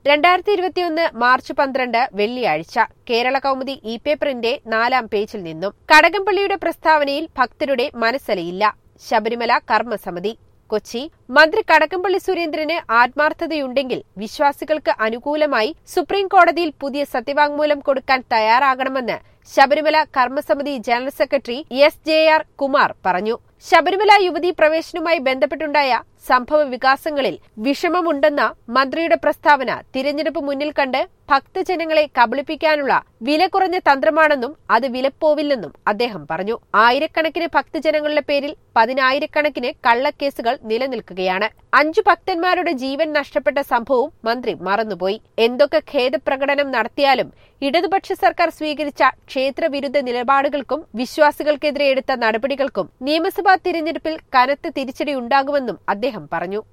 രണ്ടായിരത്തി ഇരുപത്തിയൊന്ന് മാർച്ച് പന്ത്രണ്ട് വെള്ളിയാഴ്ച കേരള കൗമുദി ഇ പേപ്പറിന്റെ നാലാം പേജിൽ നിന്നും കടകംപള്ളിയുടെ പ്രസ്താവനയിൽ ഭക്തരുടെ മനസ്സലിയില്ല ശബരിമല കർമ്മസമിതി കൊച്ചി മന്ത്രി കടകംപള്ളി സുരേന്ദ്രന് ആത്മാർത്ഥതയുണ്ടെങ്കിൽ വിശ്വാസികൾക്ക് അനുകൂലമായി സുപ്രീം കോടതിയിൽ പുതിയ സത്യവാങ്മൂലം കൊടുക്കാൻ തയ്യാറാകണമെന്ന് Sabarimala Karmasamithi general secretary S J R Kumar പറഞ്ഞു ശബരിമല യുവതീ പ്രവേശനവുമായി ബന്ധപ്പെട്ടുണ്ടായ സംഭവ വികാസങ്ങളിൽ വിഷമമുണ്ടെന്ന മന്ത്രിയുടെ പ്രസ്താവന തിരഞ്ഞെടുപ്പ് മുന്നിൽ കണ്ട് ഭക്തജനങ്ങളെ കബളിപ്പിക്കാനുള്ള വില കുറഞ്ഞ തന്ത്രമാണെന്നും അത് വിലപ്പോവില്ലെന്നും അദ്ദേഹം പറഞ്ഞു ആയിരക്കണക്കിന് ഭക്തജനങ്ങളുടെ പേരിൽ പതിനായിരക്കണക്കിന് കള്ളക്കേസുകൾ നിലനിൽക്കുകയാണ് അഞ്ചു ഭക്തന്മാരുടെ ജീവൻ നഷ്ടപ്പെട്ട സംഭവവും മന്ത്രി മറന്നുപോയി എന്തൊക്കെ ഖേദപ്രകടനം നടത്തിയാലും ഇടതുപക്ഷ സർക്കാർ സ്വീകരിച്ച ക്ഷേത്രവിരുദ്ധ നിലപാടുകൾക്കും വിശ്വാസികൾക്കെതിരെ എടുത്ത നടപടികൾക്കും നിയമസഭാ തിരഞ്ഞെടുപ്പിൽ കനത്ത തിരിച്ചടിയുണ്ടാകുമെന്നും അദ്ദേഹം പറഞ്ഞു